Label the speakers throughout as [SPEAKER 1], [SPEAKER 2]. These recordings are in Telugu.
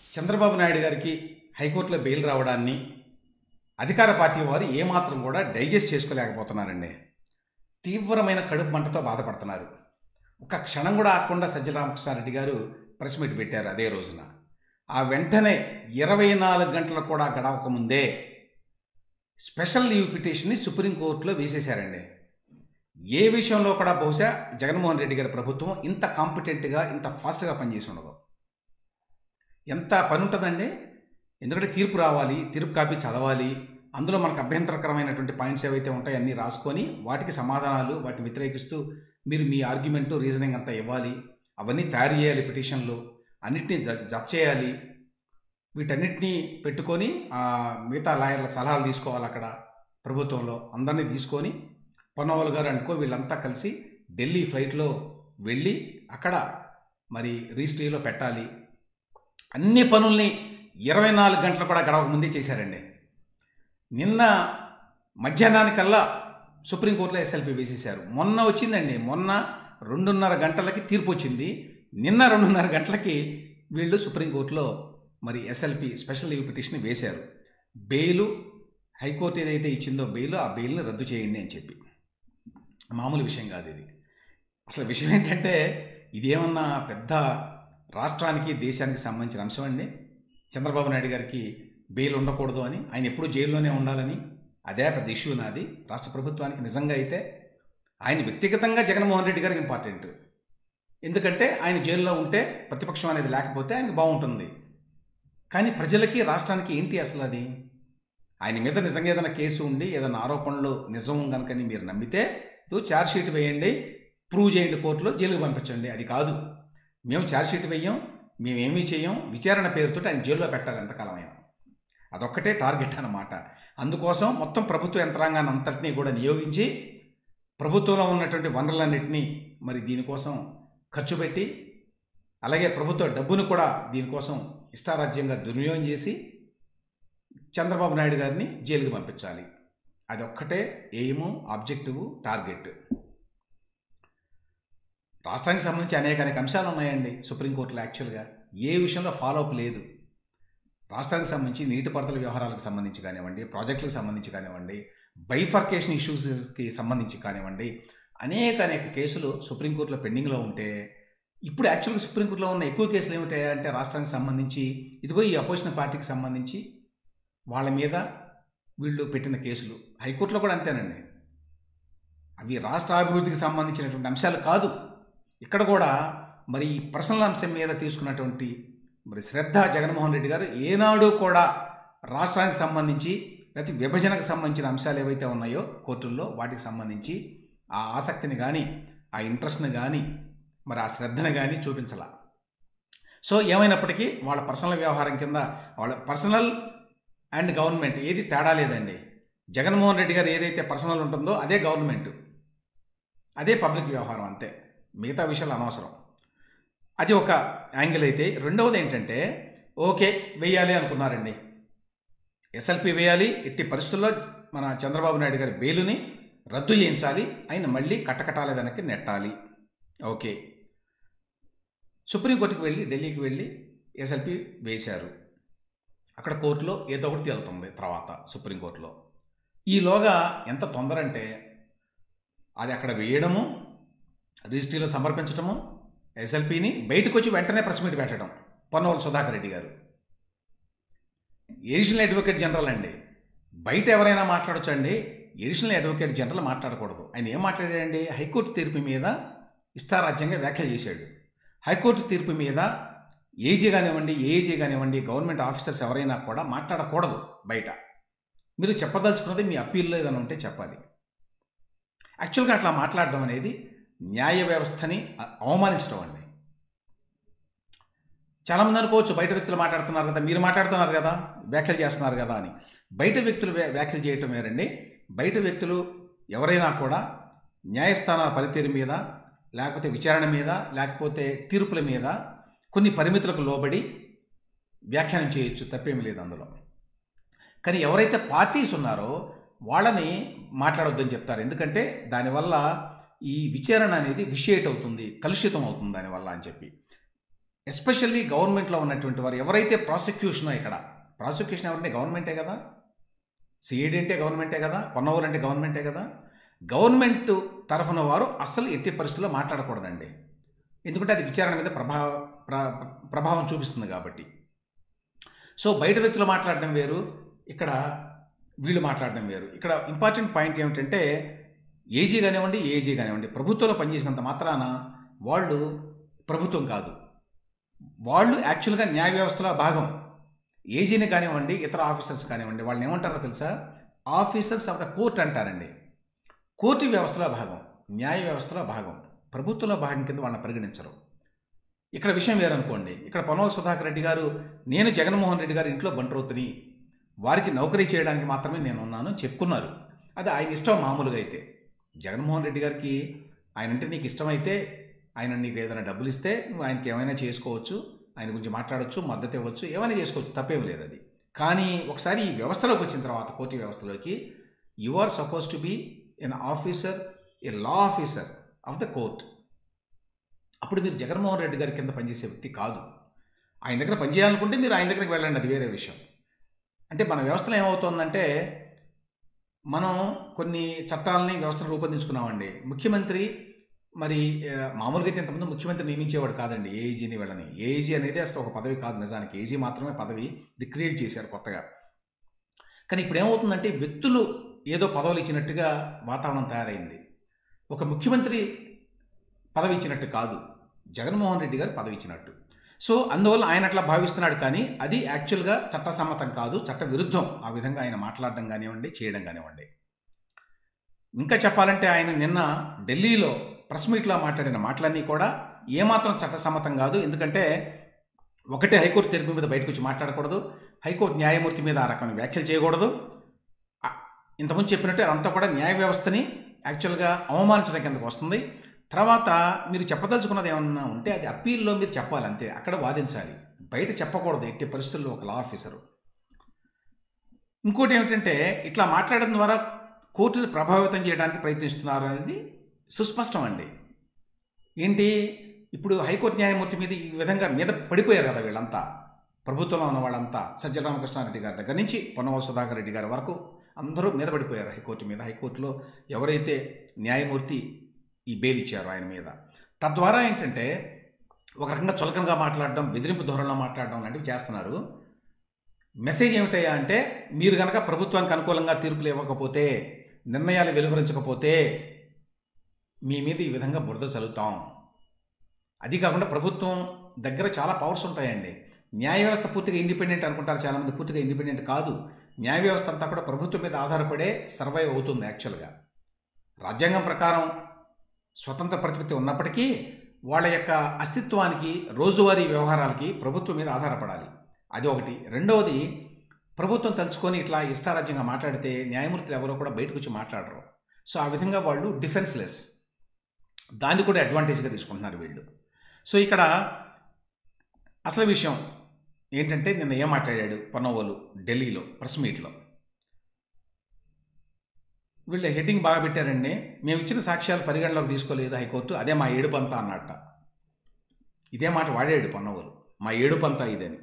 [SPEAKER 1] చంద్రబాబు నాయుడు గారికి హైకోర్టులో బెయిల్ రావడాన్ని అధికార పార్టీ వారు ఏమాత్రం కూడా డైజెస్ట్ చేసుకోలేకపోతున్నారండి తీవ్రమైన కడుపు మంటతో బాధపడుతున్నారు ఒక క్షణం కూడా ఆకుండా సజ్జల రామకృష్ణారెడ్డి గారు ప్రెస్ మీట్ పెట్టారు అదే రోజున ఆ వెంటనే ఇరవై నాలుగు గంటలు కూడా గడవక ముందే స్పెషల్ లీవ్ పిటిషన్ని సుప్రీంకోర్టులో వేసేశారండి ఏ విషయంలో కూడా బహుశా జగన్మోహన్ రెడ్డి గారి ప్రభుత్వం ఇంత కాంపిటెంట్గా ఇంత ఫాస్ట్గా పనిచేసి ఉండదు ఎంత పని ఉంటుందండి ఎందుకంటే తీర్పు రావాలి తీర్పు కాపీ చదవాలి అందులో మనకు అభ్యంతరకరమైనటువంటి పాయింట్స్ ఏవైతే ఉంటాయో అన్నీ రాసుకొని వాటికి సమాధానాలు వాటిని వ్యతిరేకిస్తూ మీరు మీ ఆర్గ్యుమెంటు రీజనింగ్ అంతా ఇవ్వాలి అవన్నీ తయారు చేయాలి పిటిషన్లు అన్నిటినీ జ- జత చేయాలి వీటన్నిటినీ పెట్టుకొని ఆ, మిగతా లాయర్ల సలహాలు తీసుకోవాలి అక్కడ ప్రభుత్వంలో అందరినీ తీసుకొని పొన్నవాళ్ళు గారు అనుకో వీళ్ళంతా కలిసి ఢిల్లీ ఫ్లైట్లో వెళ్ళి అక్కడ మరి రిజిస్ట్రీలో పెట్టాలి అన్ని పనుల్ని ఇరవై నాలుగు గంటలు కూడా గడవక ముందే చేశారండి నిన్న మధ్యాహ్నానికల్లా సుప్రీంకోర్టులో ఎస్ఎల్పి వేసేశారు మొన్న వచ్చిందండి మొన్న రెండున్నర గంటలకి తీర్పు వచ్చింది నిన్న రెండున్నర గంటలకి వీళ్ళు సుప్రీంకోర్టులో మరి ఎస్ఎల్పి స్పెషల్ లీవ్ పిటిషన్ వేశారు బెయిలు హైకోర్టు ఏదైతే ఇచ్చిందో బెయిల్ ఆ బెయిల్ని రద్దు చేయండి అని చెప్పి మామూలు విషయం కాదు ఇది అసలు విషయం ఏంటంటే ఇదేమన్నా పెద్ద రాష్ట్రానికి దేశానికి సంబంధించిన అంశం అండి చంద్రబాబు నాయుడు గారికి బెయిల్ ఉండకూడదు అని ఆయన ఎప్పుడూ జైల్లోనే ఉండాలని అదే పెద్ద ఇష్యూ నాది రాష్ట్ర ప్రభుత్వానికి నిజంగా అయితే ఆయన వ్యక్తిగతంగా జగన్మోహన్ రెడ్డి గారికి ఇంపార్టెంట్ ఎందుకంటే ఆయన జైల్లో ఉంటే ప్రతిపక్షం అనేది లేకపోతే ఆయనకి బాగుంటుంది కానీ ప్రజలకి రాష్ట్రానికి ఏంటి అసలు అది ఆయన మీద నిజంగా ఏదైనా కేసు ఉండి ఏదైనా ఆరోపణలు నిజం కనుకని మీరు నమ్మితే ఛార్జ్ షీట్ వేయండి ప్రూవ్ చేయండి కోర్టులో జైలుకి పంపించండి అది కాదు మేము ఛార్జ్ షీట్ వేయం మేమేమీ చేయం విచారణ పేరుతో ఆయన జైల్లో పెట్టాలి ఎంతకాలం అయినా అదొక్కటే టార్గెట్ అన్నమాట అందుకోసం మొత్తం ప్రభుత్వ యంత్రాంగాన్ని అంతటినీ కూడా నియోగించి ప్రభుత్వంలో ఉన్నటువంటి వనరులన్నింటినీ మరి దీనికోసం ఖర్చు పెట్టి అలాగే ప్రభుత్వ డబ్బును కూడా దీనికోసం ఇష్టారాజ్యంగా దుర్వినియోగం చేసి చంద్రబాబు నాయుడు గారిని జైలుకి పంపించాలి అది ఒక్కటే ఎయిము ఆబ్జెక్టివ్ టార్గెట్ రాష్ట్రానికి సంబంధించి అనేక అనేక అంశాలు ఉన్నాయండి సుప్రీంకోర్టులో యాక్చువల్గా ఏ విషయంలో ఫాలో అప్ లేదు రాష్ట్రానికి సంబంధించి నీటిపారుదల వ్యవహారాలకు సంబంధించి కానివ్వండి ప్రాజెక్టులకు సంబంధించి కానివ్వండి బైఫర్కేషన్ ఇష్యూస్కి సంబంధించి కానివ్వండి అనేక అనేక కేసులు సుప్రీంకోర్టులో పెండింగ్లో ఉంటే ఇప్పుడు యాక్చువల్గా సుప్రీంకోర్టులో ఉన్న ఎక్కువ కేసులు ఏమిటాయంటే రాష్ట్రానికి సంబంధించి ఇదిగో ఈ అపోజిషన్ పార్టీకి సంబంధించి వాళ్ళ మీద వీళ్ళు పెట్టిన కేసులు హైకోర్టులో కూడా అంతేనండి అవి రాష్ట్ర అభివృద్ధికి సంబంధించినటువంటి అంశాలు కాదు ఇక్కడ కూడా మరి ఈ పర్సనల్ అంశం మీద తీసుకున్నటువంటి మరి శ్రద్ధ జగన్మోహన్ రెడ్డి గారు ఏనాడు కూడా రాష్ట్రానికి సంబంధించి లేకపోతే విభజనకు సంబంధించిన అంశాలు ఏవైతే ఉన్నాయో కోర్టుల్లో వాటికి సంబంధించి ఆ ఆసక్తిని కానీ ఆ ఇంట్రెస్ట్ని కానీ మరి ఆ శ్రద్ధను కానీ చూపించాల సో ఏమైనప్పటికీ వాళ్ళ పర్సనల్ వ్యవహారం కింద వాళ్ళ పర్సనల్ అండ్ గవర్నమెంట్ ఏది తేడా లేదండి జగన్మోహన్ రెడ్డి గారు ఏదైతే పర్సనల్ ఉంటుందో అదే గవర్నమెంట్ అదే పబ్లిక్ వ్యవహారం అంతే మిగతా విషయాలు అనవసరం అది ఒక యాంగిల్ అయితే రెండవది ఏంటంటే ఓకే వేయాలి అనుకున్నారండి ఎస్ఎల్పి వేయాలి ఎట్టి పరిస్థితుల్లో మన చంద్రబాబు నాయుడు గారి బెయిలుని రద్దు చేయించాలి ఆయన మళ్ళీ కటకటాల వెనక్కి నెట్టాలి ఓకే సుప్రీంకోర్టుకి వెళ్ళి ఢిల్లీకి వెళ్ళి ఎస్ఎల్పి వేశారు అక్కడ కోర్టులో ఏదో ఒకటి తేలుతుంది తర్వాత సుప్రీంకోర్టులో ఈలోగా ఎంత తొందర అంటే అది అక్కడ వేయడము రిజిస్ట్రీలో సమర్పించడము ఎస్ఎల్పిని బయటకు వచ్చి వెంటనే ప్రెస్ మీట్ పెట్టడం పొన్నవల్ సుధాకర్ రెడ్డి గారు ఎడిషనల్ అడ్వకేట్ జనరల్ అండి బయట ఎవరైనా మాట్లాడొచ్చండి ఎడిషనల్ అడ్వకేట్ జనరల్ మాట్లాడకూడదు ఆయన ఏం మాట్లాడాడండి హైకోర్టు తీర్పు మీద ఇష్టారాజ్యంగా వ్యాఖ్యలు చేశాడు హైకోర్టు తీర్పు మీద ఏజీ కానివ్వండి ఏజీ కానివ్వండి గవర్నమెంట్ ఆఫీసర్స్ ఎవరైనా కూడా మాట్లాడకూడదు బయట మీరు చెప్పదలుచుకున్నది మీ అప్పీల్లో ఏదైనా ఉంటే చెప్పాలి యాక్చువల్గా అట్లా మాట్లాడడం అనేది న్యాయ వ్యవస్థని అ- అవమానించడం అండి చాలామంది అనుకోవచ్చు బయట వ్యక్తులు మాట్లాడుతున్నారు కదా మీరు మాట్లాడుతున్నారు కదా వ్యాఖ్యలు చేస్తున్నారు కదా అని బయట వ్యక్తులు వ్యా- వ్యాఖ్యలు చేయటం వేరండి బయట వ్యక్తులు ఎవరైనా కూడా న్యాయస్థానాల పనితీరు మీద లేకపోతే విచారణ మీద లేకపోతే తీర్పుల మీద కొన్ని పరిమితులకు లోబడి వ్యాఖ్యానం చేయొచ్చు తప్పేమీ లేదు అందులో కానీ ఎవరైతే పార్టీస్ ఉన్నారో వాళ్ళని మాట్లాడొద్దని చెప్తారు ఎందుకంటే దానివల్ల ఈ విచారణ అనేది విషేట్ అవుతుంది కలుషితం అవుతుంది దానివల్ల అని చెప్పి ఎస్పెషల్లీ గవర్నమెంట్లో ఉన్నటువంటి వారు ఎవరైతే ప్రాసిక్యూషనో ఇక్కడ ప్రాసిక్యూషన్ ఎవరంటే గవర్నమెంటే కదా సిఐడి అంటే గవర్నమెంటే కదా పొన్నవూరు అంటే గవర్నమెంటే కదా గవర్నమెంట్ తరఫున వారు అస్సలు ఎట్టి పరిస్థితుల్లో మాట్లాడకూడదండి ఎందుకంటే అది విచారణ మీద ప్రభావ ప్ర- ప్రభావం చూపిస్తుంది కాబట్టి సో బయట వ్యక్తులు మాట్లాడడం వేరు ఇక్కడ వీళ్ళు మాట్లాడడం వేరు ఇక్కడ ఇంపార్టెంట్ పాయింట్ ఏమిటంటే ఏజీ కానివ్వండి ఏజీ కానివ్వండి ప్రభుత్వంలో పనిచేసినంత మాత్రాన వాళ్ళు ప్రభుత్వం కాదు వాళ్ళు యాక్చువల్గా న్యాయ వ్యవస్థలో భాగం ఏజీని కానివ్వండి ఇతర ఆఫీసర్స్ కానివ్వండి వాళ్ళని ఏమంటారో తెలుసా ఆఫీసర్స్ ఆఫ్ ద కోర్ట్ అంటారండి కోర్టు వ్యవస్థలో భాగం న్యాయ వ్యవస్థలో భాగం ప్రభుత్వంలో భాగం కింద వాళ్ళని పరిగణించరు ఇక్కడ విషయం వేరనుకోండి ఇక్కడ పొనవల్ సుధాకర్ రెడ్డి గారు నేను జగన్మోహన్ రెడ్డి గారి ఇంట్లో బంట్రోతుని వారికి నౌకరీ చేయడానికి మాత్రమే నేను ఉన్నాను చెప్పుకున్నారు అది ఆయన ఇష్టం మామూలుగా అయితే జగన్మోహన్ రెడ్డి గారికి ఆయన అంటే నీకు ఇష్టమైతే ఆయన నీకు ఏదైనా డబ్బులు ఇస్తే నువ్వు ఆయనకి ఏమైనా చేసుకోవచ్చు ఆయన గురించి మాట్లాడవచ్చు మద్దతు ఇవ్వచ్చు ఏమైనా చేసుకోవచ్చు తప్పేం లేదు అది కానీ ఒకసారి ఈ వ్యవస్థలోకి వచ్చిన తర్వాత కోర్టు వ్యవస్థలోకి you are supposed to be an officer a law officer of the court అప్పుడు మీరు జగన్మోహన్ రెడ్డి గారి కింద పనిచేసే వ్యక్తి కాదు ఆయన దగ్గర పనిచేయాలనుకుంటే మీరు ఆయన దగ్గరికి వెళ్ళండి అది వేరే విషయం అంటే మన వ్యవస్థలో ఏమవుతోందంటే మనం కొన్ని చట్టాలని వ్యవస్థను రూపొందించుకున్నామండి ముఖ్యమంత్రి మరి ఆ, మామూలుగా అయితే ఇంతకుముందు ముఖ్యమంత్రి నియమించేవాడు కాదండి ఏఈజీని వెళ్ళని ఏఈజీ అనేది అసలు ఒక పదవి కాదు నిజానికి ఏజీ మాత్రమే పదవి ఇది క్రియేట్ చేశారు కొత్తగా కానీ ఇప్పుడు ఏమవుతుందంటే వ్యక్తులు ఏదో పదవులు ఇచ్చినట్టుగా వాతావరణం తయారైంది ఒక ముఖ్యమంత్రి పదవి ఇచ్చినట్టు కాదు జగన్మోహన్ రెడ్డి గారు పదవి ఇచ్చినట్టు సో అందువల్ల ఆయన అట్లా భావిస్తున్నాడు కానీ అది యాక్చువల్గా చట్టసమ్మతం కాదు చట్ట విరుద్ధం ఆ విధంగా ఆయన మాట్లాడడం కానివ్వండి చేయడం కానివ్వండి ఇంకా చెప్పాలంటే ఆయన నిన్న ఢిల్లీలో ప్రెస్ మీట్లో మాట్లాడిన మాటలన్నీ కూడా ఏమాత్రం చట్టసమ్మతం కాదు ఎందుకంటే ఒకటే హైకోర్టు తీర్పు మీద బయటకు వచ్చి మాట్లాడకూడదు హైకోర్టు న్యాయమూర్తి మీద ఆ రకమైన వ్యాఖ్యలు చేయకూడదు ఆ, ఇంతకుముందు చెప్పినట్టు అదంతా కూడా న్యాయ వ్యవస్థని యాక్చువల్గా అవమానించడం కిందకు వస్తుంది తర్వాత మీరు చెప్పదలుచుకున్నది ఏమన్నా ఉంటే అది అప్పీల్లో మీరు చెప్పాలి అంతే అక్కడ వాదించాలి బయట చెప్పకూడదు ఎట్టి పరిస్థితుల్లో ఒక లా ఆఫీసరు ఇంకోటి ఏమిటంటే ఇట్లా మాట్లాడడం ద్వారా కోర్టుని ప్రభావితం చేయడానికి ప్రయత్నిస్తున్నారు అనేది సుస్పష్టం అండి ఏంటి ఇప్పుడు హైకోర్టు న్యాయమూర్తి మీద ఈ విధంగా మీద పడిపోయారు కదా వీళ్ళంతా ప్రభుత్వంలో ఉన్న వాళ్ళంతా సజ్జల రామకృష్ణారెడ్డి గారి దగ్గర నుంచి పొన్నవ సుధాకర్ రెడ్డి గారి వరకు అందరూ మీద పడిపోయారు హైకోర్టు మీద హైకోర్టులో ఎవరైతే న్యాయమూర్తి ఈ బెయిల్ ఇచ్చారో ఆయన మీద తద్వారా ఏంటంటే ఒక రకంగా చులకనగా మాట్లాడడం బెదిరింపు ధోరణిలో మాట్లాడడం లాంటివి చేస్తున్నారు మెసేజ్ ఏమిటయ్యా అంటే మీరు కనుక ప్రభుత్వానికి అనుకూలంగా తీర్పులు ఇవ్వకపోతే నిర్ణయాలు వెలువరించకపోతే మీ మీద ఈ విధంగా బురద చల్లుతాం అది కాకుండా ప్రభుత్వం దగ్గర చాలా పవర్స్ ఉంటాయండి న్యాయ వ్యవస్థ పూర్తిగా ఇండిపెండెంట్ అనుకుంటారు చాలామంది పూర్తిగా ఇండిపెండెంట్ కాదు న్యాయ వ్యవస్థ అంతా కూడా ప్రభుత్వం మీద ఆధారపడే సర్వైవ్ అవుతుంది యాక్చువల్గా రాజ్యాంగం ప్రకారం స్వతంత్ర ప్రతిపత్తి ఉన్నప్పటికీ వాళ్ళ యొక్క అస్తిత్వానికి రోజువారీ వ్యవహారాలకి ప్రభుత్వం మీద ఆధారపడాలి అది ఒకటి రెండవది ప్రభుత్వం తలుచుకొని ఇట్లా ఇష్టారాజ్యంగా మాట్లాడితే న్యాయమూర్తులు ఎవరో కూడా బయటకు వచ్చి మాట్లాడరు సో ఆ విధంగా వాళ్ళు డిఫెన్స్లెస్ దాన్ని కూడా అడ్వాంటేజ్గా తీసుకుంటున్నారు వీళ్ళు సో ఇక్కడ అసలు విషయం ఏంటంటే నిన్న ఏం మాట్లాడాడు పొన్నవోలు ఢిల్లీలో ప్రెస్ మీట్లో వీళ్ళు హెడ్డింగ్ బాగా పెట్టారండి మేము ఇచ్చిన సాక్ష్యాలు పరిగణలోకి తీసుకోలేదు హైకోర్టు అదే మా ఏడుపంతా అన్నట్ట ఇదే మాట వాడాడు పొన్నవోలు మా ఏడుపంతా ఇదని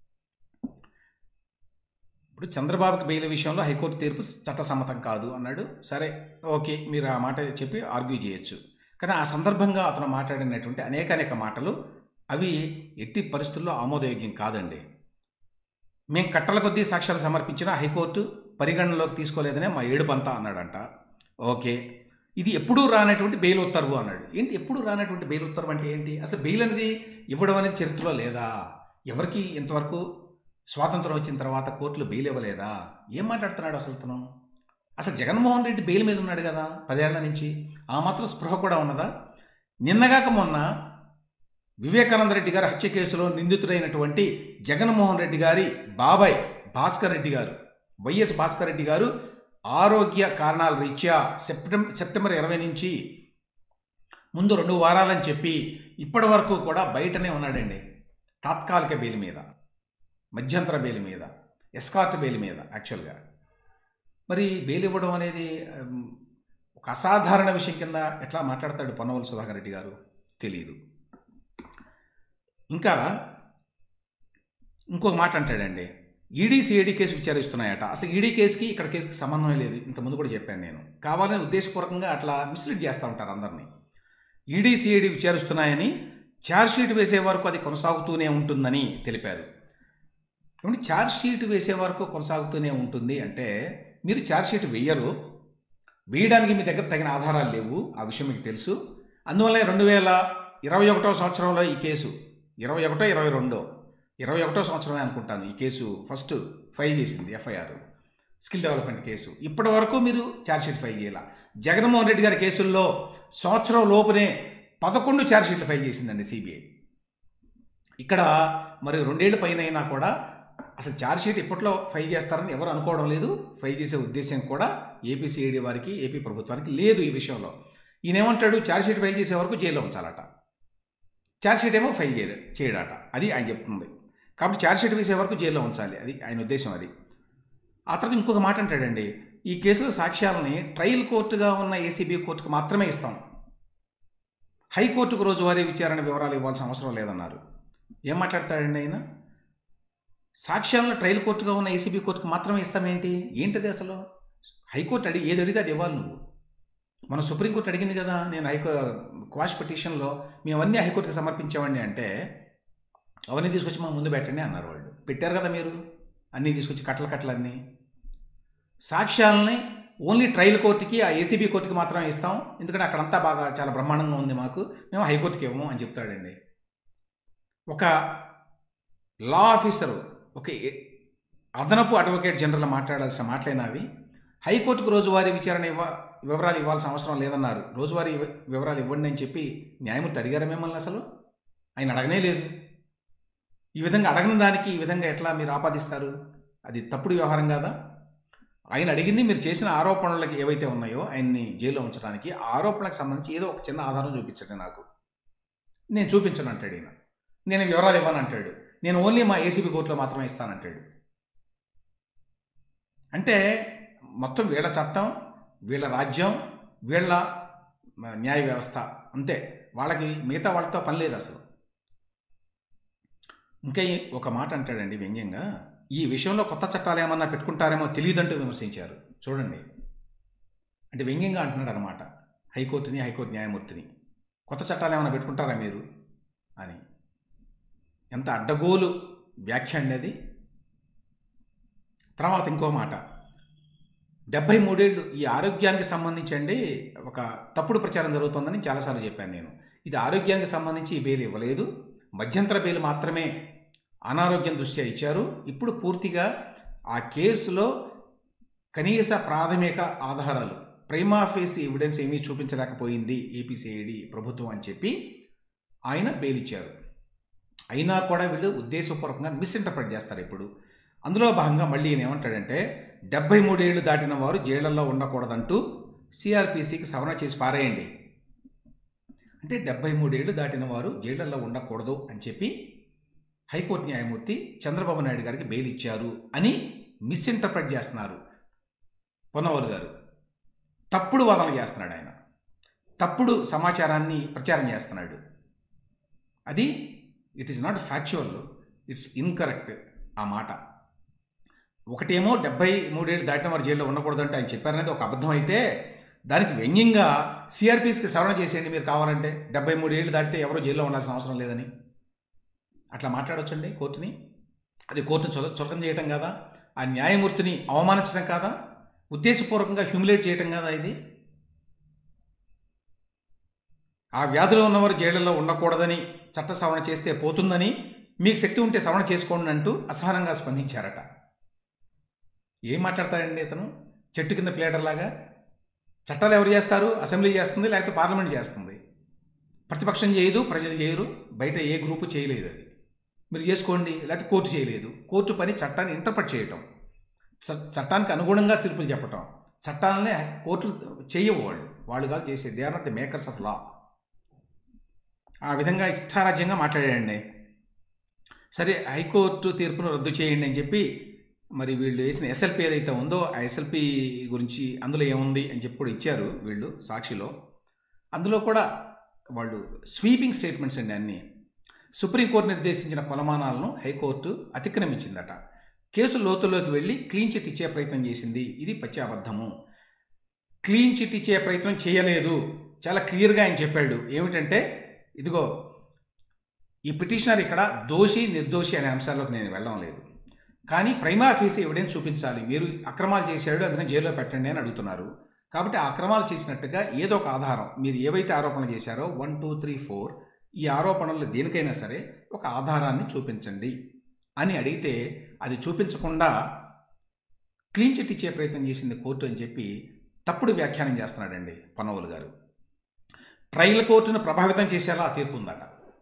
[SPEAKER 1] ఇప్పుడు చంద్రబాబుకి బెయిల్ విషయంలో హైకోర్టు తీర్పు చట్టసమ్మతం కాదు అన్నాడు సరే ఓకే మీరు ఆ మాట చెప్పి ఆర్గ్యూ చేయొచ్చు కానీ ఆ సందర్భంగా అతను మాట్లాడినటువంటి అనేక అనేక మాటలు అవి ఎట్టి పరిస్థితుల్లో ఆమోదయోగ్యం కాదండి మేము కట్టల కొద్దీ సాక్ష్యాలు సమర్పించిన హైకోర్టు పరిగణనలోకి తీసుకోలేదనే మా ఏడుపంతా అన్నాడంట ఓకే ఇది ఎప్పుడూ రానటువంటి బెయిల్ ఉత్తర్వు అన్నాడు ఏంటి ఎప్పుడు రానటువంటి బెయిల్ ఉత్తర్వు అంటే ఏంటి అసలు బెయిల్ అనేది ఇవ్వడం అనేది చరిత్రలో లేదా ఎవరికి ఇంతవరకు స్వాతంత్రం వచ్చిన తర్వాత కోర్టులు బెయిల్ ఇవ్వలేదా ఏం మాట్లాడుతున్నాడు అసలు తను అసలు జగన్మోహన్ రెడ్డి బెయిల్ మీద ఉన్నాడు కదా పదేళ్ల నుంచి ఆ మాత్రం స్పృహ కూడా ఉన్నదా నిన్నగాక మొన్న వివేకానంద రెడ్డి గారి హత్య కేసులో నిందితుడైనటువంటి జగన్మోహన్ రెడ్డి గారి బాబాయ్ భాస్కర్ రెడ్డి గారు వైఎస్ భాస్కర్ రెడ్డి గారు ఆరోగ్య కారణాల రీత్యా సెప్టెంబర్ సెప్టెంబర్ ఇరవై నుంచి ముందు రెండు వారాలని చెప్పి ఇప్పటి వరకు కూడా బయటనే ఉన్నాడండి తాత్కాలిక బెయిల్ మీద మధ్యంతర బెయిల్ మీద ఎస్కార్ట్ బెయిల్ మీద యాక్చువల్గా మరి బెయిల్ ఇవ్వడం అనేది ఉమ్, ఒక అసాధారణ విషయం కింద ఎట్లా మాట్లాడతాడు పొన్నవల్ సుధాకర్ రెడ్డి గారు తెలియదు ఇంకా ఇంకొక మాట అంటాడండి ఈడీ సిఐడి కేసు విచారిస్తున్నాయట అసలు ఈడీ కేసుకి ఇక్కడ కేసుకి సంబంధం లేదు ఇంతకుముందు కూడా చెప్పాను నేను కావాలని ఉద్దేశపూర్వకంగా అట్లా మిస్లీడ్ చేస్తూ ఉంటారు అందరినీ ఈడీ సిఐడి విచారిస్తున్నాయని ఛార్జ్షీట్ వేసే వరకు అది కొనసాగుతూనే ఉంటుందని తెలిపారు ఏమంటే ఛార్జ్షీట్ వేసే వరకు కొనసాగుతూనే ఉంటుంది అంటే మీరు ఛార్జ్షీట్ వేయరు వేయడానికి మీ దగ్గర తగిన ఆధారాలు లేవు ఆ విషయం మీకు తెలుసు అందువల్ల రెండు వేల ఇరవై ఒకటో సంవత్సరంలో ఈ కేసు ఇరవై ఒకటో ఇరవై రెండో ఇరవై ఒకటో సంవత్సరమే అనుకుంటాను ఈ కేసు ఫస్ట్ ఫైల్ చేసింది ఎఫ్ఐఆర్ స్కిల్ డెవలప్మెంట్ కేసు ఇప్పటి వరకు మీరు ఛార్జ్షీట్ ఫైల్ చేయాల జగన్మోహన్ రెడ్డి గారి కేసుల్లో సంవత్సరం లోపునే పదకొండు ఛార్జ్షీట్లు ఫైల్ చేసిందండి సిబిఐ ఇక్కడ మరి రెండేళ్ల పైన అయినా కూడా అసలు ఛార్జ్షీట్ ఇప్పట్లో ఫైల్ చేస్తారని ఎవరు అనుకోవడం లేదు ఫైల్ చేసే ఉద్దేశం కూడా ఏపీ సిఐడి వారికి ఏపీ ప్రభుత్వానికి లేదు ఈ విషయంలో ఈయన ఏమంటాడు ఛార్జ్షీట్ ఫైల్ చేసే వరకు జైల్లో ఉంచాలట ఛార్జ్షీట్ ఏమో ఫైల్ చేయ చేయడట అది ఆయన చెప్తుంది కాబట్టి ఛార్జ్షీట్ వేసే వరకు జైల్లో ఉంచాలి అది ఆయన ఉద్దేశం అది ఆ తర్వాత ఇంకొక మాట అంటాడండి ఈ కేసులో సాక్ష్యాలని ట్రయల్ కోర్టుగా ఉన్న ఏసీబీ కోర్టుకు మాత్రమే ఇస్తాం హైకోర్టుకు రోజువారీ విచారణ వివరాలు ఇవ్వాల్సిన అవసరం లేదన్నారు ఏం మాట్లాడతాడండి ఆయన సాక్ష్యాలను ట్రయల్ కోర్టుగా ఉన్న ఏసీబీ కోర్టుకు మాత్రమే ఇస్తామేంటి ఏంటిది అసలు హైకోర్టు అడిగి ఏది అడిగితే అది ఇవ్వాలి నువ్వు మన సుప్రీంకోర్టు అడిగింది కదా నేను హైకో క్వాష్ పిటిషన్లో మేము అన్నీ హైకోర్టుకి సమర్పించామండి అంటే అవన్నీ తీసుకొచ్చి మా ముందు పెట్టండి అన్నారు వాళ్ళు పెట్టారు కదా మీరు అన్నీ తీసుకొచ్చి కట్టల కట్టలన్నీ సాక్ష్యాలని ఓన్లీ ట్రయల్ కోర్టుకి ఆ ఏసీబీ కోర్టుకి మాత్రమే ఇస్తాం ఎందుకంటే అక్కడంతా బాగా చాలా బ్రహ్మాండంగా ఉంది మాకు మేము హైకోర్టుకి ఇవ్వము అని చెప్తాడండి ఒక లా ఆఫీసరు ఒక అదనపు అడ్వకేట్ జనరల్ మాట్లాడాల్సిన మాటలేనావి హైకోర్టుకు రోజువారీ విచారణ ఇవ్వ వివరాలు ఇవ్వాల్సిన అవసరం లేదన్నారు రోజువారీ వివరాలు ఇవ్వండి అని చెప్పి న్యాయమూర్తి అడిగారా మిమ్మల్ని అసలు ఆయన అడగనే లేదు ఈ విధంగా అడగని దానికి ఈ విధంగా ఎట్లా మీరు ఆపాదిస్తారు అది తప్పుడు వ్యవహారం కాదా ఆయన అడిగింది మీరు చేసిన ఆరోపణలకి ఏవైతే ఉన్నాయో ఆయన్ని జైల్లో ఉంచడానికి ఆరోపణలకు సంబంధించి ఏదో ఒక చిన్న ఆధారం చూపించండి నాకు నేను చూపించను అంటాడు ఈయన నేను వివరాలు ఇవ్వను అంటాడు నేను ఓన్లీ మా ఏసీబీ కోర్టులో మాత్రమే ఇస్తానంటాడు అంటే మొత్తం వీళ్ళ చట్టం వీళ్ళ రాజ్యం వీళ్ళ న్యాయ వ్యవస్థ అంతే వాళ్ళకి మిగతా వాళ్ళతో పని లేదు అసలు ఇంకా ఒక మాట అంటాడండి వ్యంగ్యంగా ఈ విషయంలో కొత్త చట్టాలు ఏమన్నా పెట్టుకుంటారేమో తెలియదంటూ విమర్శించారు చూడండి అంటే వ్యంగ్యంగా అంటున్నాడు అనమాట హైకోర్టుని హైకోర్టు న్యాయమూర్తిని కొత్త చట్టాలు ఏమైనా పెట్టుకుంటారా మీరు అని ఎంత అడ్డగోలు వ్యాఖ్య అనేది తర్వాత ఇంకో మాట డెబ్బై మూడేళ్ళు ఈ ఆరోగ్యానికి సంబంధించి అండి ఒక తప్పుడు ప్రచారం జరుగుతుందని చాలాసార్లు చెప్పాను నేను ఇది ఆరోగ్యానికి సంబంధించి ఈ బెయిల్ ఇవ్వలేదు మధ్యంతర బెయిల్ మాత్రమే అనారోగ్యం దృష్ట్యా ఇచ్చారు ఇప్పుడు పూర్తిగా ఆ కేసులో కనీస ప్రాథమిక ఆధారాలు ప్రైమా ఫేస్ ఎవిడెన్స్ ఏమీ చూపించలేకపోయింది ఏపీసీఐడి ప్రభుత్వం అని చెప్పి ఆయన బెయిల్ ఇచ్చారు అయినా కూడా వీళ్ళు ఉద్దేశపూర్వకంగా మిస్ఇంటర్ప్రెట్ చేస్తారు ఇప్పుడు అందులో భాగంగా మళ్ళీ ఈయన ఏమంటాడంటే డెబ్బై మూడేళ్లు దాటిన వారు జైళ్లలో ఉండకూడదంటూ సిఆర్పిసికి సవరణ చేసి పారేయండి అంటే డెబ్బై మూడేళ్లు దాటిన వారు జైళ్లలో ఉండకూడదు అని చెప్పి హైకోర్టు న్యాయమూర్తి చంద్రబాబు నాయుడు గారికి బెయిల్ ఇచ్చారు అని మిస్ఇంటర్ప్రెట్ చేస్తున్నారు పొన్నవలు గారు తప్పుడు వాదనలు చేస్తున్నాడు ఆయన తప్పుడు సమాచారాన్ని ప్రచారం చేస్తున్నాడు అది it is not factual it's incorrect ఆ మాట ఒకటేమో డెబ్బై మూడేళ్ళు దాటిన వారు జైల్లో ఉండకూడదంటే ఆయన చెప్పారనేది ఒక అబద్ధం అయితే దానికి వ్యంగ్యంగా సిఆర్పిస్కి సవరణ చేసేయండి మీరు కావాలంటే డెబ్బై మూడేళ్ళు దాటితే ఎవరో జైల్లో ఉండాల్సిన అవసరం లేదని అట్లా మాట్లాడొచ్చండి కోర్టుని అది కోర్టును చుల చులకం చేయటం కాదా ఆ న్యాయమూర్తిని అవమానించడం కాదా ఉద్దేశపూర్వకంగా హ్యూమిలేట్ చేయటం కాదా ఇది ఆ వ్యాధిలో ఉన్నవారు జైళ్లలో ఉండకూడదని చట్ట సవరణ చేస్తే పోతుందని మీకు శక్తి ఉంటే సవరణ చేసుకోండి అంటూ అసహనంగా స్పందించారట ఏం మాట్లాడతాడండి ఇతను చెట్టు కింద ప్లేటర్లాగా చట్టాలు ఎవరు చేస్తారు అసెంబ్లీ చేస్తుంది లేకపోతే పార్లమెంట్ చేస్తుంది ప్రతిపక్షం చేయదు ప్రజలు చేయరు బయట ఏ గ్రూపు చేయలేదు అది మీరు చేసుకోండి లేకపోతే కోర్టు చేయలేదు కోర్టు పని చట్టాన్ని ఇంటర్ప్రెట్ చేయటం చట్టానికి అనుగుణంగా తీర్పులు చెప్పటం చట్టాలనే కోర్టులు చేయవు వాళ్ళు వాళ్ళు కాదు చేసే they are not the makers of law ఆ విధంగా ఇష్టారాజ్యంగా మాట్లాడాడండి సరే హైకోర్టు తీర్పును రద్దు చేయండి అని చెప్పి మరి వీళ్ళు వేసిన ఎస్ఎల్పి ఏదైతే ఉందో ఆ ఎస్ఎల్పి గురించి అందులో ఏముంది అని చెప్పి కూడా ఇచ్చారు వీళ్ళు సాక్షిలో అందులో కూడా వాళ్ళు స్వీపింగ్ స్టేట్మెంట్స్ అండి అన్నీ సుప్రీంకోర్టు నిర్దేశించిన కొలమానాలను హైకోర్టు అతిక్రమించిందట కేసు లోతుల్లోకి వెళ్ళి క్లీన్ చిట్ ఇచ్చే ప్రయత్నం చేసింది ఇది పచ్చి అబద్ధము క్లీన్ చిట్ ఇచ్చే ప్రయత్నం చేయలేదు చాలా క్లియర్గా ఆయన చెప్పాడు ఏమిటంటే ఇదిగో ఈ పిటిషనర్ ఇక్కడ దోషి నిర్దోషి అనే అంశాల్లోకి నేను వెళ్ళడం లేదు కానీ ప్రైమా ఫీసీ ఎవిడెన్స్ చూపించాలి మీరు అక్రమాలు చేశాడు అందుకని జైల్లో పెట్టండి అని అడుగుతున్నారు కాబట్టి ఆ అక్రమాలు చేసినట్టుగా ఏదో ఒక ఆధారం మీరు ఏవైతే ఆరోపణలు చేశారో వన్ టూ త్రీ ఫోర్ ఈ ఆరోపణలు దేనికైనా సరే ఒక ఆధారాన్ని చూపించండి అని అడిగితే అది చూపించకుండా క్లీన్ చిట్ ఇచ్చే ప్రయత్నం చేసింది కోర్టు అని చెప్పి తప్పుడు వ్యాఖ్యానం చేస్తున్నాడండి పనోవులు గారు ట్రయల్ కోర్టును ప్రభావితం చేసేలా ఆ తీర్పు ఉందట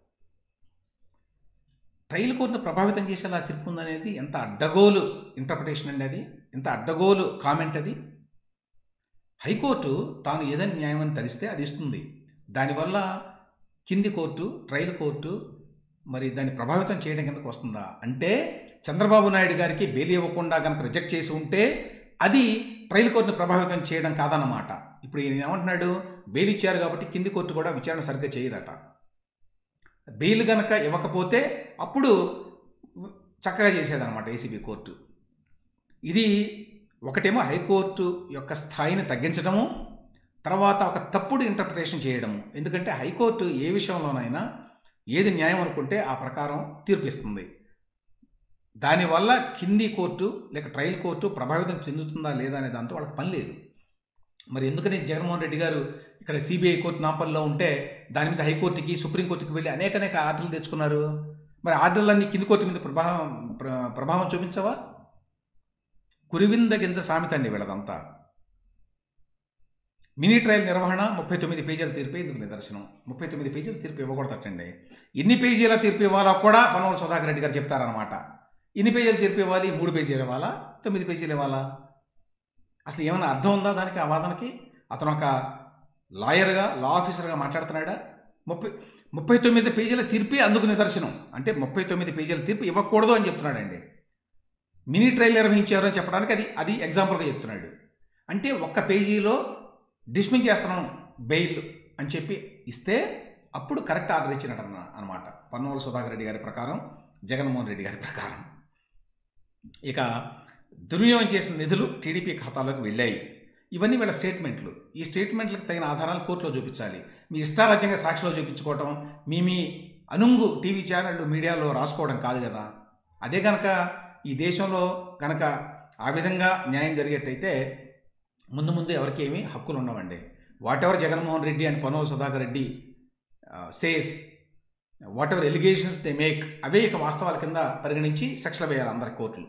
[SPEAKER 1] ట్రయల్ కోర్టును ప్రభావితం చేసేలా ఆ తీర్పు ఉందనేది ఎంత అడ్డగోలు ఇంటర్ప్రిటేషన్ అండి అది ఎంత అడ్డగోలు కామెంట్ అది హైకోర్టు తాను ఏదైనా న్యాయం అని తలిస్తే అది ఇస్తుంది దానివల్ల కింది కోర్టు ట్రయల్ కోర్టు మరి దాన్ని ప్రభావితం చేయడం కిందకు వస్తుందా అంటే చంద్రబాబు నాయుడు గారికి బెయిల్ ఇవ్వకుండా కనుక రిజెక్ట్ చేసి ఉంటే అది ట్రయల్ కోర్టును ప్రభావితం చేయడం కాదన్నమాట ఇప్పుడు ఈయన ఏమంటున్నాడు బెయిల్ ఇచ్చారు కాబట్టి కింది కోర్టు కూడా విచారణ సరిగ్గా చేయదట బెయిల్ గనక ఇవ్వకపోతే అప్పుడు చక్కగా చేసేదన్నమాట ఏసీబీ కోర్టు ఇది ఒకటేమో హైకోర్టు యొక్క స్థాయిని తగ్గించడము తర్వాత ఒక తప్పుడు ఇంటర్ప్రిటేషన్ చేయడము ఎందుకంటే హైకోర్టు ఏ విషయంలోనైనా ఏది న్యాయం అనుకుంటే ఆ ప్రకారం తీర్పు ఇస్తుంది దానివల్ల కింది కోర్టు లేక ట్రయల్ కోర్టు ప్రభావితం చెందుతుందా లేదా అనే దాంతో వాళ్ళకి పని లేదు మరి ఎందుకని జగన్మోహన్ రెడ్డి గారు ఇక్కడ సిబిఐ కోర్టు నాంపల్లో ఉంటే దాని మీద హైకోర్టుకి సుప్రీంకోర్టుకి వెళ్ళి అనేక అనేక ఆర్డర్లు తెచ్చుకున్నారు మరి ఆర్డర్లన్నీ కింది కోర్టు మీద ప్రభావం ప్ర- ప్రభావం చూపించవా కురివింద గింజ సామెత అండి వీళ్ళదంతా మినీ ట్రయల్ నిర్వహణ ముప్పై తొమ్మిది పేజీల తీర్పు ఇందుకు నిదర్శనం ముప్పై తొమ్మిది పేజీల తీర్పు ఇవ్వకూడదటండి ఎన్ని పేజీల తీర్పు ఇవ్వాలో కూడా పనవల సుధాకర్ రెడ్డి గారు చెప్తారనమాట ఎన్ని పేజీలు తీర్పు ఇవ్వాలి మూడు పేజీలు ఇవ్వాలా తొమ్మిది పేజీలు ఇవ్వాలా అసలు ఏమైనా అర్థం ఉందా దానికి ఆ వాదనకి అతను ఒక లాయర్గా లా ఆఫీసర్గా మాట్లాడుతున్నాడా ముప్పై ముప్పై తొమ్మిది పేజీల తీర్పే అందుకు నిదర్శనం అంటే ముప్పై తొమ్మిది పేజీల తీర్పు ఇవ్వకూడదు అని చెప్తున్నాడండి మినీ ట్రయల్ నిర్వహించారు అని చెప్పడానికి అది అది ఎగ్జాంపుల్గా చెప్తున్నాడు అంటే ఒక్క పేజీలో డిస్మిస్ చేస్తున్నాను బెయిల్ అని చెప్పి ఇస్తే అప్పుడు కరెక్ట్ ఆర్డర్ ఇచ్చినట్టు అనమాట పన్నోలు సుధాకర్ రెడ్డి గారి ప్రకారం జగన్మోహన్ రెడ్డి గారి ప్రకారం ఇక దుర్వినియోగం చేసిన నిధులు టీడీపీ ఖాతాలోకి వెళ్ళాయి ఇవన్నీ వీళ్ళ స్టేట్మెంట్లు ఈ స్టేట్మెంట్లకు తగిన ఆధారాలు కోర్టులో చూపించాలి మీ ఇష్టారాజ్యంగా సాక్షిలో చూపించుకోవటం మీ మీ అనుంగు టీవీ ఛానళ్ళు మీడియాలో రాసుకోవడం కాదు కదా అదే కనుక ఈ దేశంలో కనుక ఆ విధంగా న్యాయం జరిగేట్టయితే ముందు ముందు ఎవరికి ఏమీ హక్కులు ఉండవండి whatever Jaganmohan Reddy and Panol Sudhakar Reddy says whatever allegations they make అవే ఇక వాస్తవాల కింద పరిగణించి శిక్షలు వేయాలి అందరి కోర్టులు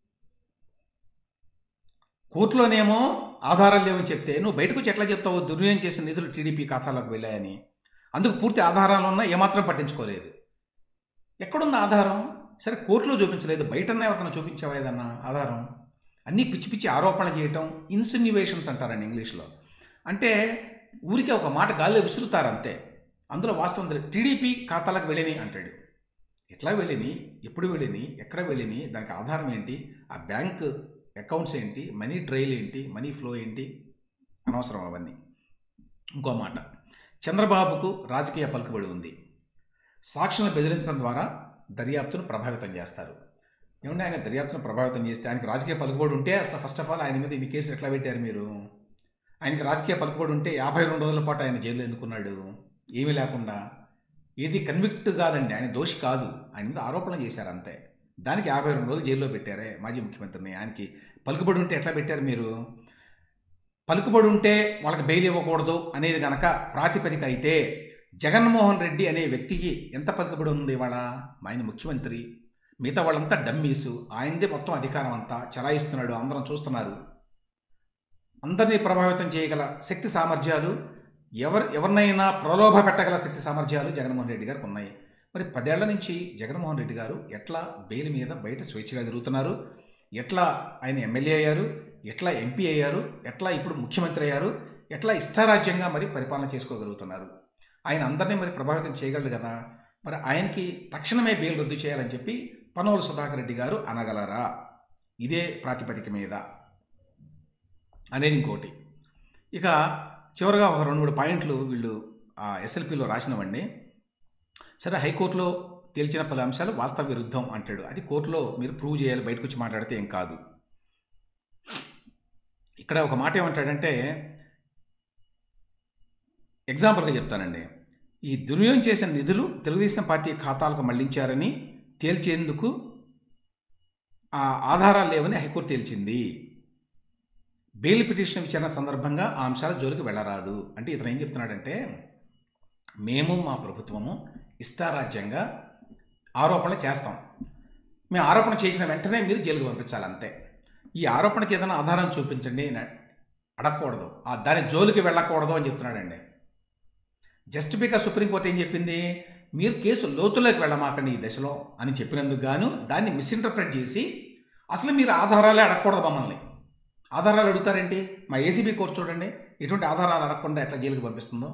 [SPEAKER 1] కోర్టులోనేమో ఆధారాలు లేవని చెప్తే నువ్వు బయటకు వచ్చి ఎట్లా చెప్తావు దుర్వినియోగం చేసిన నిధులు టీడీపీ ఖాతాలోకి వెళ్ళాయని అందుకు పూర్తి ఆధారాలు ఉన్నా ఏమాత్రం పట్టించుకోలేదు ఎక్కడుంది ఆధారం సరే కోర్టులో చూపించలేదు బయటన్నా ఎవరికైనా చూపించావా ఏదన్నా ఆధారం అన్నీ పిచ్చి పిచ్చి ఆరోపణలు చేయటం ఇన్సిన్యువేషన్స్ అంటారండి ఇంగ్లీష్లో అంటే ఊరికే ఒక మాట గాల్లో విసురుతారు అంతే అందులో వాస్తవం తెలియదు. టీడీపీ ఖాతాలకు వెళ్ళిని అంటాడు ఎట్లా వెళ్ళిని ఎప్పుడు వెళ్ళిని ఎక్కడ వెళ్ళిని దానికి ఆధారం ఏంటి ఆ బ్యాంక్ అకౌంట్స్ ఏంటి మనీ ట్రైల్ ఏంటి మనీ ఫ్లో ఏంటి అనవసరం అవన్నీ ఇంకో మాట చంద్రబాబుకు రాజకీయ పలుకుబడి ఉంది సాక్షులను బెదిరించడం ద్వారా దర్యాప్తును ప్రభావితం చేస్తారు ఏమంటే ఆయన దర్యాప్తును ప్రభావితం చేస్తే ఆయనకి రాజకీయ పలుకుబడి ఉంటే అసలు ఫస్ట్ ఆఫ్ ఆల్ ఆయన మీద ఇన్ని కేసులు ఎట్లా పెట్టారు మీరు ఆయనకి రాజకీయ పలుకుబడి ఉంటే యాభై రెండు రోజుల పాటు ఆయన జైల్లో ఎందుకున్నాడు ఏమీ లేకుండా ఏది కన్విక్ట్ కాదండి ఆయన దోషి కాదు ఆయన మీద ఆరోపణ చేశారు అంతే దానికి యాభై రెండు రోజులు జైల్లో పెట్టారే మాజీ ముఖ్యమంత్రిని ఆయనకి పలుకుబడి ఉంటే ఎట్లా పెట్టారు మీరు పలుకుబడి ఉంటే వాళ్ళకి బెయిల్ ఇవ్వకూడదు అనేది గనక ప్రాతిపదిక అయితే జగన్మోహన్ రెడ్డి అనే వ్యక్తికి ఎంత పలుకుబడి ఉంది ఇవాళ ఆయన ముఖ్యమంత్రి మిగతా వాళ్ళంతా డమ్మీసు ఆయనదే మొత్తం అధికారం అంతా చలాయిస్తున్నాడు అందరం చూస్తున్నారు అందరినీ ప్రభావితం చేయగల శక్తి సామర్థ్యాలు ఎవరు ఎవరినైనా ప్రలోభ పెట్టగల శక్తి సామర్థ్యాలు జగన్మోహన్ రెడ్డి గారికి ఉన్నాయి మరి పదేళ్ల నుంచి జగన్మోహన్ రెడ్డి గారు ఎట్లా బెయిల్ మీద బయట స్వేచ్ఛగా తిరుగుతున్నారు ఎట్లా ఆయన ఎమ్మెల్యే అయ్యారు ఎట్లా ఎంపీ అయ్యారు ఎట్లా ఇప్పుడు ముఖ్యమంత్రి అయ్యారు ఎట్లా ఇష్టారాజ్యంగా మరి పరిపాలన చేసుకోగలుగుతున్నారు ఆయన అందరినీ మరి ప్రభావితం చేయగలరు కదా మరి ఆయనకి తక్షణమే బెయిల్ రద్దు చేయాలని చెప్పి పనోలు సుధాకర్ రెడ్డి గారు అనగలరా ఇదే ప్రాతిపదిక మీద అనేది ఇంకోటి ఇక చివరిగా ఒక రెండు మూడు పాయింట్లు వీళ్ళు ఆ ఎస్ఎల్పిలో రాసినవండి సరే హైకోర్టులో తేల్చిన పలు అంశాలు వాస్తవ విరుద్ధం అంటాడు అది కోర్టులో మీరు ప్రూవ్ చేయాలి బయటకు వచ్చి మాట్లాడితే ఏం కాదు ఇక్కడ ఒక మాట ఏమంటాడంటే ఎగ్జాంపుల్గా చెప్తానండి ఈ దుర్వినియోగం చేసిన నిధులు తెలుగుదేశం పార్టీ ఖాతాలకు మళ్లించారని తేల్చేందుకు ఆ ఆధారాలు లేవని హైకోర్టు తేల్చింది బెయిల్ పిటిషన్ విచారణ సందర్భంగా ఆ అంశాల జోలికి వెళ్ళరాదు అంటే ఇతను ఏం చెప్తున్నాడంటే మేము మా ప్రభుత్వము ఇష్టారాజ్యంగా ఆరోపణలు చేస్తాం మేము ఆరోపణ చేసిన వెంటనే మీరు జైలుకు పంపించాలి అంతే ఈ ఆరోపణకి ఏదైనా ఆధారం చూపించండి అని అడగకూడదు ఆ దాని జోలికి వెళ్ళకూడదు అని చెప్తున్నాడండి జస్ట్ బికాస్ సుప్రీంకోర్టు ఏం చెప్పింది మీరు కేసు లోతులోకి వెళ్ళమాకండి ఈ దశలో అని చెప్పినందుకు గాను దాన్ని మిస్ఇంటర్ప్రెట్ చేసి అసలు మీరు ఆధారాలే అడగకూడదు మమ్మల్ని ఆధారాలు అడుగుతారేంటి మా ఏసీబీ కోర్టు చూడండి ఎటువంటి ఆధారాలు అడగకుండా ఎట్లా జైలుకి పంపిస్తుందో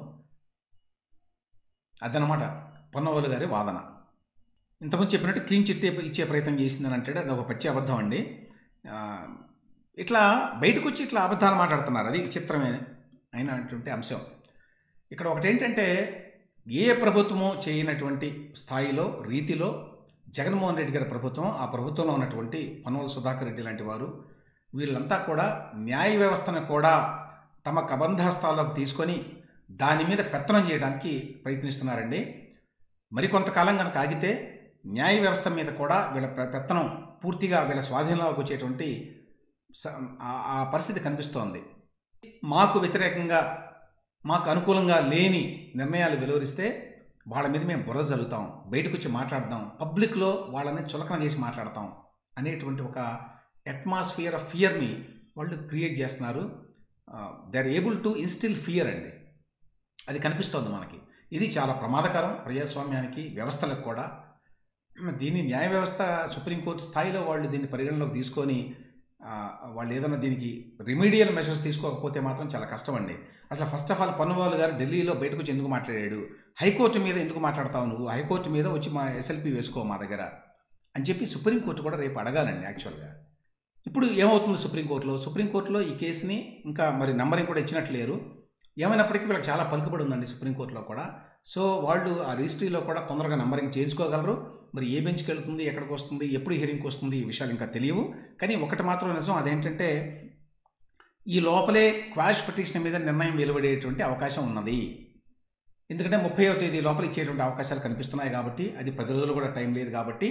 [SPEAKER 1] అదనమాట పొన్నవోలు గారి వాదన ఇంతకుముందు చెప్పినట్టు క్లీన్ చిట్ ఇచ్చే ప్రయత్నం చేసిందని అంటాడు అది ఒక పచ్చి అబద్ధం అండి ఆ, ఇట్లా బయటకు వచ్చి ఇట్లా అబద్ధాలు మాట్లాడుతున్నారు అది విచిత్రమే అయినటువంటి అంశం ఇక్కడ ఒకటి ఏంటంటే ఏ ప్రభుత్వము చేయనటువంటి స్థాయిలో రీతిలో జగన్మోహన్ రెడ్డి గారి ప్రభుత్వం ఆ ప్రభుత్వంలో ఉన్నటువంటి పనుల సుధాకర్ రెడ్డి లాంటి వారు వీళ్ళంతా కూడా న్యాయ వ్యవస్థను కూడా తమ కబంధస్థాల్లోకి తీసుకొని దాని మీద పెత్తనం చేయడానికి ప్రయత్నిస్తున్నారండి మరికొంతకాలం కనుక ఆగితే న్యాయ వ్యవస్థ మీద కూడా వీళ్ళ పె- పెత్తనం పూర్తిగా వీళ్ళ స్వాధీనంలోకి వచ్చేటువంటి స- ఆ- ఆ పరిస్థితి కనిపిస్తోంది మాకు వ్యతిరేకంగా మాకు అనుకూలంగా లేని నిర్ణయాలు వెలువరిస్తే వాళ్ళ మీద మేము బురద జల్లుతాం బయటకు వచ్చి మాట్లాడదాం పబ్లిక్లో వాళ్ళని చులకన చేసి మాట్లాడతాం అనేటువంటి ఒక అట్మాస్ఫియర్ ఆఫ్ ఫియర్ని వాళ్ళు క్రియేట్ చేస్తున్నారు they are able to instil fear అండి అది కనిపిస్తోంది మనకి ఇది చాలా ప్రమాదకరం ప్రజాస్వామ్యానికి వ్యవస్థలకు కూడా దీన్ని న్యాయ వ్యవస్థ సుప్రీంకోర్టు స్థాయిలో వాళ్ళు దీన్ని పరిగణలోకి తీసుకొని ఆ, వాళ్ళు ఏదైనా దీనికి రిమీడియల్ మెషర్స్ తీసుకోకపోతే మాత్రం చాలా కష్టం అండి అసలు ఫస్ట్ ఆఫ్ ఆల్ పన్నువాళ్ళు గారు ఢిల్లీలో బయటకు వచ్చి ఎందుకు మాట్లాడాడు హైకోర్టు మీద ఎందుకు మాట్లాడతావు నువ్వు హైకోర్టు మీద వచ్చి మా ఎస్ఎల్పి వేసుకో మా దగ్గర అని చెప్పి సుప్రీంకోర్టు కూడా రేపు అడగాలండి యాక్చువల్గా ఇప్పుడు ఏమవుతుంది సుప్రీంకోర్టులో సుప్రీంకోర్టులో ఈ కేసుని ఇంకా మరి నంబరింగ్ కూడా ఇచ్చినట్లు లేరు ఏమైనప్పటికీ వీళ్ళకి చాలా పలుకుబడి ఉందండి సుప్రీంకోర్టులో కూడా సో వాళ్ళు ఆ రిజిస్ట్రీలో కూడా తొందరగా నంబరింగ్ చేయించుకోగలరు మరి ఏ బెంచ్కి వెళ్తుంది ఎక్కడికి వస్తుంది ఎప్పుడు హియరింగ్కి వస్తుంది ఈ విషయాలు ఇంకా తెలియవు కానీ ఒకటి మాత్రం నిజం అదేంటంటే ఈ లోపలే క్వాష్ పిటిషన్ మీద నిర్ణయం వెలువడేటువంటి అవకాశం ఉన్నది ఎందుకంటే ముప్పైవ తేదీ లోపల ఇచ్చేటువంటి అవకాశాలు కనిపిస్తున్నాయి కాబట్టి అది పది రోజులు కూడా టైం లేదు కాబట్టి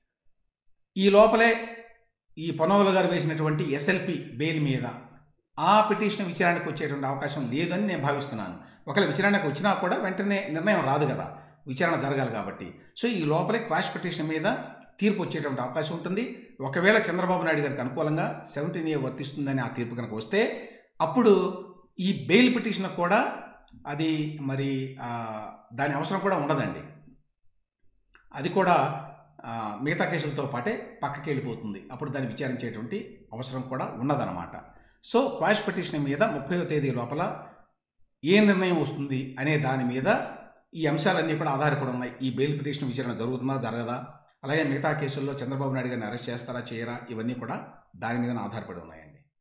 [SPEAKER 1] ఈ లోపలే ఈ పొనవల గారు వేసినటువంటి ఎస్ఎల్పి బెయిల్ మీద ఆ పిటిషన్ విచారణకు వచ్చేటువంటి అవకాశం లేదని నేను భావిస్తున్నాను ఒకవేళ విచారణకు వచ్చినా కూడా వెంటనే నిర్ణయం రాదు కదా విచారణ జరగాలి కాబట్టి సో ఈ లోపలే క్వాష్ పిటిషన్ మీద తీర్పు వచ్చేటువంటి అవకాశం ఉంటుంది ఒకవేళ చంద్రబాబు నాయుడు గారికి అనుకూలంగా సెవెంటీన్ ఏ వర్తిస్తుందని ఆ తీర్పు కనుక వస్తే అప్పుడు ఈ బెయిల్ పిటిషన్ కూడా అది మరి ఆ, దాని అవసరం కూడా ఉండదండి అది కూడా ఆ, మిగతా కేసులతో పాటే పక్కకి వెళ్ళిపోతుంది అప్పుడు దాన్ని విచారించేటువంటి అవసరం కూడా ఉండదన్నమాట సో క్వాష్ పిటిషన్ మీద ముప్పైవ తేదీ లోపల ఏ నిర్ణయం వస్తుంది అనే దాని మీద ఈ అంశాలన్నీ కూడా ఆధారపడి ఉన్నాయి ఈ బెయిల్ పిటిషన్ విచారణ జరుగుతుందా జరగదా అలాగే మిగతా కేసుల్లో చంద్రబాబు నాయుడు గారిని అరెస్ట్ చేస్తారా చేయరా ఇవన్నీ కూడా దాని మీద ఆధారపడి ఉన్నాయి